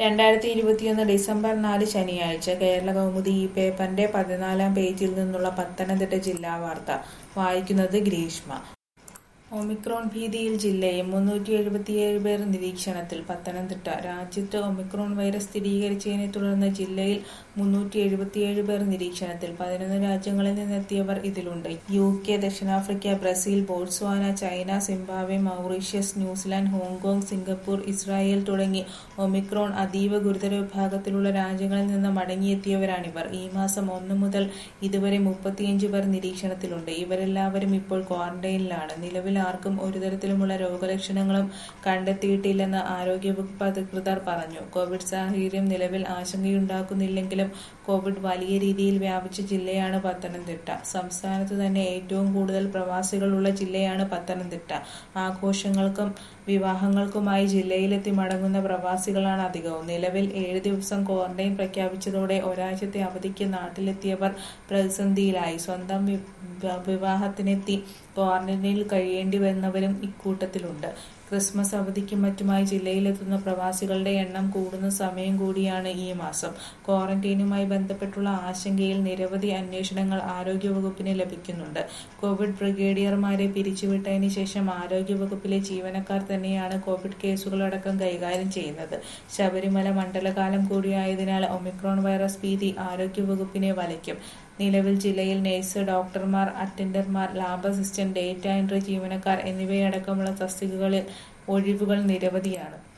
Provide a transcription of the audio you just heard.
രണ്ടായിരത്തി ഇരുപത്തിയൊന്ന് ഡിസംബർ നാല് ശനിയാഴ്ച കേരള കൗമുദി ഈ പേപ്പറിന്റെ പതിനാലാം പേജിൽ നിന്നുള്ള പത്തനംതിട്ട ജില്ലാ വാർത്ത വായിക്കുന്നത് ഗ്രീഷ്മ ഒമിക്രോൺ ഭീതിയിൽ ജില്ലയും മുന്നൂറ്റി എഴുപത്തിയേഴ് പേർ നിരീക്ഷണത്തിൽ പത്തനംതിട്ട രാജ്യത്ത് ഒമിക്രോൺ വൈറസ് സ്ഥിരീകരിച്ചതിനെ തുടർന്ന് ജില്ലയിൽ മുന്നൂറ്റി എഴുപത്തിയേഴ് പേർ നിരീക്ഷണത്തിൽ പതിനൊന്ന് രാജ്യങ്ങളിൽ നിന്നെത്തിയവർ ഇതിലുണ്ട് യു കെ ദക്ഷിണാഫ്രിക്ക Brazil Botswana China Zimbabwe Mauritius New Zealand Hong Kong Singapore Israel തുടങ്ങി ഒമിക്രോൺ അതീവ ഗുരുതര വിഭാഗത്തിലുള്ള രാജ്യങ്ങളിൽ നിന്ന് മടങ്ങിയെത്തിയവരാണിവർ ഈ മാസം ഒന്ന് മുതൽ ഇതുവരെ മുപ്പത്തിയഞ്ച് പേർ നിരീക്ഷണത്തിലുണ്ട് ഇവരെല്ലാവരും ഇപ്പോൾ ക്വാറന്റൈനിലാണ് നിലവിൽ ആർക്കും ഒരു തരത്തിലുമുള്ള രോഗലക്ഷണങ്ങളും കണ്ടെത്തിയിട്ടില്ലെന്ന് ആരോഗ്യവകുപ്പ് അധികൃതർ പറഞ്ഞു കോവിഡ് സാഹചര്യം നിലവിൽ ആശങ്കയുണ്ടാക്കുന്നില്ലെങ്കിലും കോവിഡ് വലിയ രീതിയിൽ വ്യാപിച്ച ജില്ലയാണ് പത്തനംതിട്ട സംസ്ഥാനത്ത് തന്നെ ഏറ്റവും കൂടുതൽ പ്രവാസികളുള്ള ജില്ലയാണ് പത്തനംതിട്ട ആഘോഷങ്ങൾക്കും വിവാഹങ്ങൾക്കുമായി ജില്ലയിലെത്തി മടങ്ങുന്ന പ്രവാസികളാണ് അധികവും നിലവിൽ ഏഴ് ദിവസം ക്വാറന്റൈൻ പ്രഖ്യാപിച്ചതോടെ ഒരാഴ്ചത്തെ അവധിക്ക് നാട്ടിലെത്തിയവർ പ്രതിസന്ധിയിലായി സ്വന്തം വി- വിവാഹത്തിനെത്തി ക്വാറന്റൈനിൽ കഴിയേണ്ടി വന്നവരും ഇക്കൂട്ടത്തിലുണ്ട് ക്രിസ്മസ് അവധിക്കും മറ്റുമായി ജില്ലയിലെത്തുന്ന പ്രവാസികളുടെ എണ്ണം കൂടുന്ന സമയം കൂടിയാണ് ഈ മാസം ക്വാറന്റൈനുമായി ബന്ധപ്പെട്ടുള്ള ആശങ്കയിൽ നിരവധി അന്വേഷണങ്ങൾ ആരോഗ്യവകുപ്പിന് ലഭിക്കുന്നുണ്ട് കോവിഡ് ബ്രിഗേഡിയർമാരെ പിരിച്ചുവിട്ടതിന് ശേഷം ആരോഗ്യവകുപ്പിലെ ജീവനക്കാർ തന്നെയാണ് കോവിഡ് കേസുകളടക്കം കൈകാര്യം ചെയ്യുന്നത് ശബരിമല മണ്ഡലകാലം കൂടിയായതിനാൽ ഒമിക്രോൺ വൈറസ് ഭീതി ആരോഗ്യവകുപ്പിനെ വലയ്ക്കും നിലവിൽ ജില്ലയിൽ നഴ്സ് ഡോക്ടർമാർ അറ്റൻഡർമാർ ലാബ് അസിസ്റ്റന്റ് ഡേറ്റ എൻട്രി ജീവനക്കാർ എന്നിവയടക്കമുള്ള തസ്തികകളിൽ ഒഴിവുകൾ നിരവധിയാണ്